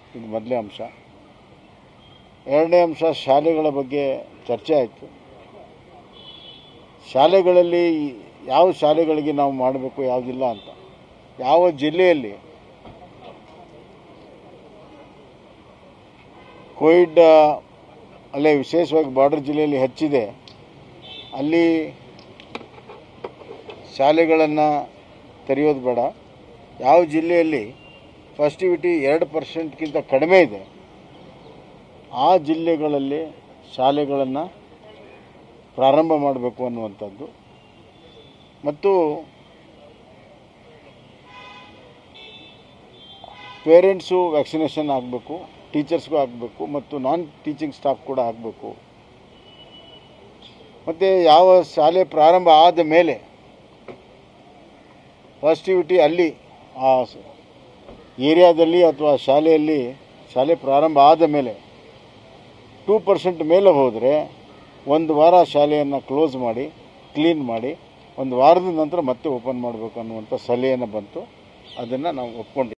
ಇದು ಮೊದಲನೇ ಅಂಶ ಎರಡನೇ ಅಂಶ ಶಾಲೆಗಳ ಬಗ್ಗೆ ಚರ್ಚೆ ಆಯಿತು ಶಾಲೆಗಳಲ್ಲಿ ಯಾವ ಶಾಲೆಗಳಿಗೆ ನಾವು ಮಾಡಬೇಕು ಯಾವುದಿಲ್ಲ ಅಂತ ಯಾವ ಜಿಲ್ಲೆಯಲ್ಲಿ ಕೋವಿಡ್ ಅಲ್ಲೇ ವಿಶೇಷವಾಗಿ ಬಾರ್ಡರ್ ಜಿಲ್ಲೆಯಲ್ಲಿ ಹೆಚ್ಚಿದೆ ಅಲ್ಲಿ ಶಾಲೆಗಳನ್ನು ತೆರೆಯೋದು ಬೇಡ ಯಾವ ಜಿಲ್ಲೆಯಲ್ಲಿ ಫಸ್ಟಿವಿಟಿ ಎರಡು ಪರ್ಸೆಂಟ್ಗಿಂತ ಕಡಿಮೆ ಇದೆ ಆ ಜಿಲ್ಲೆಗಳಲ್ಲಿ ಶಾಲೆಗಳನ್ನು ಪ್ರಾರಂಭ ಮಾಡಬೇಕು ಅನ್ನುವಂಥದ್ದು ಮತ್ತು ಪೇರೆಂಟ್ಸು ವ್ಯಾಕ್ಸಿನೇಷನ್ ಆಗಬೇಕು ಟೀಚರ್ಸ್ಗೂ ಆಗಬೇಕು ಮತ್ತು ನಾನ್ ಟೀಚಿಂಗ್ ಸ್ಟಾಫ್ ಕೂಡ ಆಗಬೇಕು ಮತ್ತು ಯಾವ ಶಾಲೆ ಪ್ರಾರಂಭ ಆದ ಮೇಲೆ ಪಾಸಿಟಿವಿಟಿ ಅಲ್ಲಿ ಆ ಸ- ಏರಿಯಾದಲ್ಲಿ ಅಥವಾ ಶಾಲೆಯಲ್ಲಿ ಶಾಲೆ ಪ್ರಾರಂಭ ಆದ ಮೇಲೆ ಟೂ ಪರ್ಸೆಂಟ್ ಮೇಲೆ ಹೋದರೆ ಒಂದು ವಾರ ಶಾಲೆಯನ್ನು ಕ್ಲೋಸ್ ಮಾಡಿ ಕ್ಲೀನ್ ಮಾಡಿ ಒಂದು ವಾರದ ನಂತರ ಮತ್ತೆ ಓಪನ್ ಮಾಡಬೇಕು ಅನ್ನುವಂಥ ಸಲಹೆಯನ್ನು ಬಂತು ಅದನ್ನು ನಾವು ಒಪ್ಕೊಂಡಿದ್ದೀವಿ